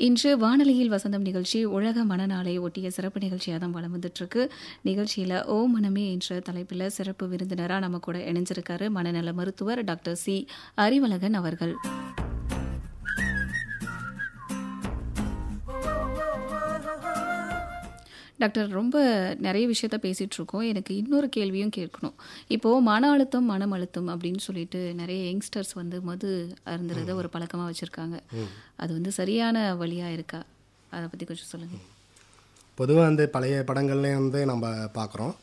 இன்று வானொலியில் வசந்தம் நிகழ்ச்சி உலக மனநாளை ஒட்டிய சிறப்பு நிகழ்ச்சியாக தான் வளம் வந்துட்டுருக்கு நிகழ்ச்சியில் ஓ மனமே என்ற தலைப்பில் சிறப்பு விருந்தினராக நம்ம கூட இணைஞ்சிருக்காரு மனநல மருத்துவர் டாக்டர் சி அறிவழகன் அவர்கள் டாக்டர் ரொம்ப நிறைய விஷயத்த பேசிகிட்டு இருக்கோம் எனக்கு இன்னொரு கேள்வியும் கேட்கணும் இப்போது மன அழுத்தம் மனம் அழுத்தம் அப்படின்னு சொல்லிட்டு நிறைய யங்ஸ்டர்ஸ் வந்து மது அருந்துறத ஒரு பழக்கமாக வச்சுருக்காங்க அது வந்து சரியான வழியாக இருக்கா அதை பற்றி கொஞ்சம் சொல்லுங்கள் பொதுவாக வந்து பழைய படங்கள்லேயும் வந்து நம்ம பார்க்குறோம்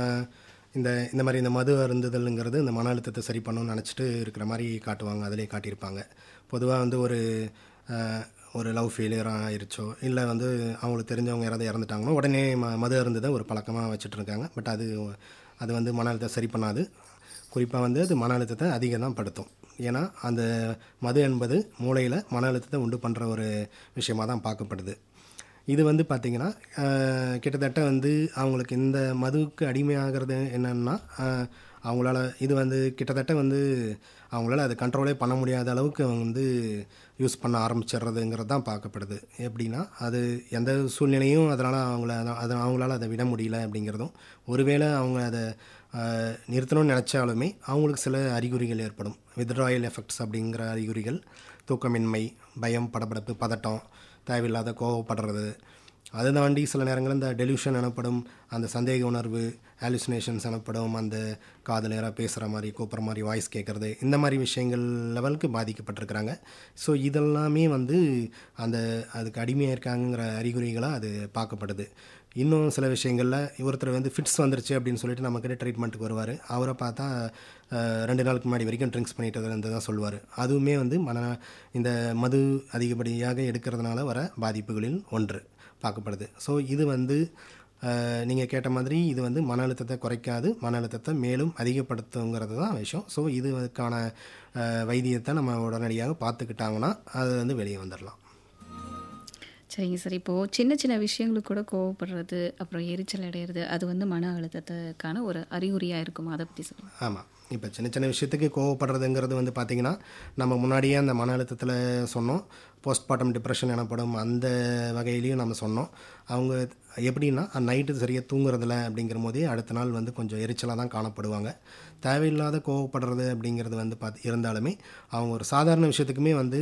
இந்த இந்த மாதிரி இந்த மது அருந்துதலுங்கிறது இந்த மன அழுத்தத்தை சரி பண்ணணும்னு நினச்சிட்டு இருக்கிற மாதிரி காட்டுவாங்க அதிலே காட்டியிருப்பாங்க பொதுவாக வந்து ஒரு ஆஹ், ஒரு லவ் ஃபெயிலியர் ஆயிருச்சோ இல்லை வந்து அவங்களுக்கு தெரிஞ்சவங்க யாராவது இறந்துட்டாங்களோ உடனே ம மது அருந்ததை ஒரு பழக்கமாக வச்சுட்டு இருக்காங்க பட் அது அது வந்து மன அழுத்தத்தை சரி பண்ணாது குறிப்பாக வந்து அது மன அழுத்தத்தை அதிகம் தான் படுத்தும் ஏன்னா அந்த மது என்பது மூளையில் மன அழுத்தத்தை உண்டு பண்ணுற ஒரு விஷயமாக தான் பார்க்கப்படுது இது வந்து பார்த்திங்கன்னா ஆஹ், கிட்டத்தட்ட வந்து அவங்களுக்கு இந்த மதுவுக்கு அடிமையாகிறது என்னன்னா ஆஹ், அவங்களால இது வந்து கிட்டத்தட்ட வந்து அவங்களால அது கண்ட்ரோலே பண்ண முடியாத அளவுக்கு அவங்க வந்து யூஸ் பண்ண ஆரம்பிச்சிடுறதுங்கிறது தான் பார்க்கப்படுது எப்படின்னா அது எந்த சூழ்நிலையும் அதனால் அவங்கள அதை அவங்களால அதை விட முடியல அப்படிங்கிறதும் ஒருவேளை அவங்க அதை ஆஹ், நிறுத்தணும்னு நினச்சாலுமே அவங்களுக்கு சில அறிகுறிகள் ஏற்படும் வித்ராயல் எஃபெக்ட்ஸ் அப்படிங்கிற அறிகுறிகள் தூக்கமின்மை பயம் படபடப்பு பதட்டம் தேவையில்லாத கோவப்படுறது அதை தாண்டி சில நேரங்களில் இந்த டெலியூஷன் எனப்படும் அந்த சந்தேக உணர்வு ஹாலுசினேஷன்ஸ் எனப்படும் அந்த காதல் நேராக பேசுகிற மாதிரி கூப்பிட்ற மாதிரி வாய்ஸ் கேட்குறது இந்த மாதிரி விஷயங்கள் லெவலுக்கு பாதிக்கப்பட்டிருக்கிறாங்க ஸோ இதெல்லாமே வந்து அந்த அதுக்கு அடிமையாக இருக்காங்கிற அறிகுறிகளாக அது பார்க்கப்படுது இன்னும் சில விஷயங்களில் ஒருத்தர் வந்து ஃபிட்ஸ் வந்துருச்சு அப்படின்னு சொல்லிட்டு நம்மக்கிட்ட ட்ரீட்மெண்ட்டுக்கு வருவார் அவரை பார்த்தா அஹ், ரெண்டு நாளுக்கு முன்னாடி வரைக்கும் ட்ரிங்க்ஸ் பண்ணிட்டு இருந்து தான் சொல்லுவார் அதுவுமே வந்து மன இந்த மது அதிகப்படியாக எடுக்கிறதுனால வர பாதிப்புகளில் ஒன்று பார்க்கப்படுது ஸோ இது வந்து நீங்கள் கேட்ட மாதிரி இது வந்து மன அழுத்தத்தை குறைக்காது மன அழுத்தத்தை மேலும் அதிகப்படுத்துங்கிறது தான் விஷயம் ஸோ இதுக்கான அஹ், வைத்தியத்தை நம்ம உடனடியாக பார்த்துக்கிட்டாங்கன்னா அது வந்து வெளியே வந்துடலாம் சரிங்க சார் இப்போது சின்ன சின்ன விஷயங்களுக்கு கூட கோவப்படுறது அப்புறம் எரிச்சல் அடையிறது அது வந்து மன அழுத்தத்துக்கான ஒரு அறிகுறியாக இருக்குமா அதை பற்றி சொல்லுங்கள் ஆமாம் இப்போ சின்ன சின்ன விஷயத்துக்கு கோவப்படுறதுங்கிறது வந்து பார்த்திங்கன்னா நம்ம முன்னாடியே அந்த மன அழுத்தத்தில் சொன்னோம் போஸ்ட்மார்ட்டம் டிப்ரெஷன் எனப்படும் அந்த வகையிலையும் நம்ம சொன்னோம் அவங்க எப்படின்னா நைட்டு சரியாக தூங்குறதில்ல அப்படிங்கிற போதே அடுத்த நாள் வந்து கொஞ்சம் எரிச்சலாக தான் காணப்படுவாங்க தேவையில்லாத கோவப்படுறது அப்படிங்கிறது வந்து பார்த்து இருந்தாலுமே அவங்க ஒரு சாதாரண விஷயத்துக்குமே வந்து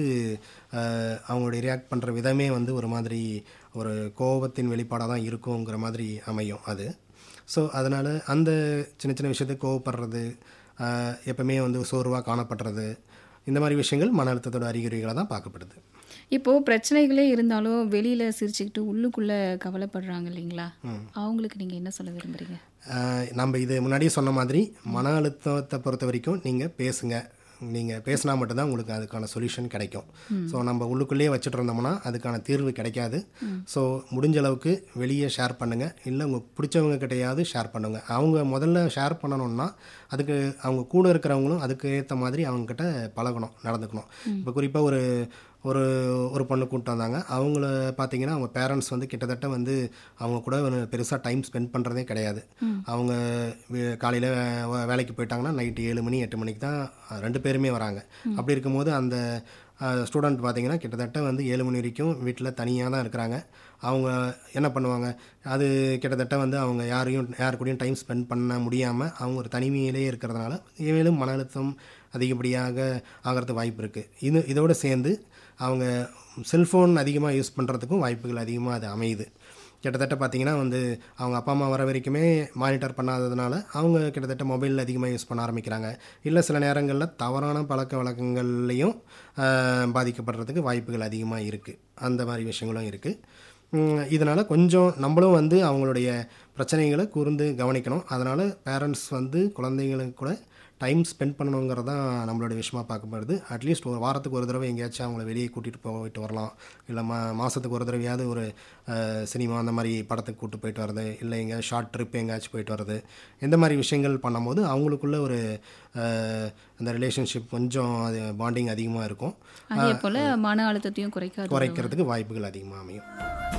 அஹ், அவங்களுடைய ரியாக்ட் பண்ணுற விதமே வந்து ஒரு மாதிரி ஒரு கோபத்தின் வெளிப்பாடாக தான் இருக்குங்கிற மாதிரி அமையும் அது ஸோ அதனால் அந்த சின்ன சின்ன விஷயத்துக்கு கோவப்படுறது ஆஹ், எப்பவுமே வந்து சோர்வாக காணப்படுறது இந்த மாதிரி விஷயங்கள் மன அழுத்தத்தோட அறிகுறிகளாக தான் பார்க்கப்படுது இப்போது பிரச்சனைகளே இருந்தாலும் வெளியில் சிரிச்சுக்கிட்டு உள்ளுக்குள்ளே கவலைப்படுறாங்க இல்லைங்களா அவங்களுக்கு நீங்கள் என்ன சொல்ல விரும்புகிறீங்க ஆஹ், நம்ம இது முன்னாடியே சொன்ன மாதிரி மன அழுத்தத்தை பொறுத்த வரைக்கும் நீங்கள் பேசுங்க நீங்கள் பேசினா மட்டும்தான் உங்களுக்கு அதுக்கான சொல்யூஷன் கிடைக்கும் ஸோ நம்ம உள்ளுக்குள்ளேயே வச்சுட்டு இருந்தோம்னா அதுக்கான தீர்வு கிடைக்காது ஸோ முடிஞ்ச அளவுக்கு வெளியே ஷேர் பண்ணுங்கள் இல்லை உங்கள் பிடிச்சவங்க கிட்டையாவது ஷேர் பண்ணுங்கள் அவங்க முதல்ல ஷேர் பண்ணணும்னா அதுக்கு அவங்க கூட இருக்கிறவங்களும் அதுக்கு ஏற்ற மாதிரி அவங்கக்கிட்ட பழகணும் நடந்துக்கணும் இப்போ குறிப்பாக ஒரு ஒரு ஒரு பொண்ணு கூப்பிட்டு வந்தாங்க அவங்கள பார்த்தீங்கன்னா அவங்க பேரண்ட்ஸ் வந்து கிட்டத்தட்ட வந்து அவங்க கூட பெருசாக டைம் ஸ்பெண்ட் பண்ணுறதே கிடையாது அவங்க காலையில் வேலைக்கு போயிட்டாங்கன்னா நைட்டு ஏழு மணி எட்டு மணிக்கு தான் அஹ், ரெண்டு பேருமே வராங்க அப்படி இருக்கும்போது அந்த ஸ்டூடெண்ட் பார்த்தீங்கன்னா கிட்டத்தட்ட வந்து ஏழு மணி வரைக்கும் வீட்டில் தனியாக தான் இருக்கிறாங்க அவங்க என்ன பண்ணுவாங்க அது கிட்டத்தட்ட வந்து அவங்க யாரையும் யார் கூடயும் டைம் ஸ்பெண்ட் பண்ண முடியாமல் அவங்க ஒரு தனிமையிலே இருக்கிறதுனால மேலும் மன அழுத்தம் அதிகப்படியாக ஆகிறது வாய்ப்பு இருக்குது இது இதோடு சேர்ந்து அவங்க செல்ஃபோன் அதிகமாக யூஸ் பண்ணுறதுக்கும் வாய்ப்புகள் அதிகமாக அது அமையுது கிட்டத்தட்ட பார்த்தீங்கன்னா வந்து அவங்க அப்பா அம்மா வர வரைக்குமே மானிட்டர் பண்ணாததுனால அவங்க கிட்டத்தட்ட மொபைல் அதிகமாக யூஸ் பண்ண ஆரம்பிக்கிறாங்க இல்லை சில நேரங்களில் தவறான பழக்க வழக்கங்கள்லையும் ஆஹ், பாதிக்கப்படுறதுக்கு வாய்ப்புகள் அதிகமாக இருக்குது அந்த மாதிரி விஷயங்களும் இருக்குது இதனால் கொஞ்சம் நம்மளும் வந்து அவங்களுடைய பிரச்சனைகளை கூர்ந்து கவனிக்கணும் அதனால் பேரண்ட்ஸ் வந்து குழந்தைங்களுக்கு கூட டைம் ஸ்பெண்ட் பண்ணணுங்கிறது தான் நம்மளோட விஷயமா பார்க்கப்படுது அட்லீஸ்ட் ஒரு வாரத்துக்கு ஒரு தடவை எங்கேயாச்சும் அவங்கள வெளியே கூட்டிகிட்டு போயிட்டு வரலாம் இல்லை மா மாதத்துக்கு ஒரு தடவையாவது ஒரு அஹ், சினிமா அந்த மாதிரி படத்துக்கு கூப்பிட்டு போயிட்டு வர்றது இல்லை எங்கேயாவது ஷார்ட் ட்ரிப் எங்கேயாச்சும் போயிட்டு வர்றது இந்த மாதிரி விஷயங்கள் பண்ணும்போது அவங்களுக்குள்ள ஒரு அஹ், அந்த ரிலேஷன்ஷிப் கொஞ்சம் அது பாண்டிங் அதிகமாக இருக்கும் அதே போல் மன அழுத்தத்தையும் குறைக்காது குறைக்கிறதுக்கு வாய்ப்புகள் அதிகமாக அமையும்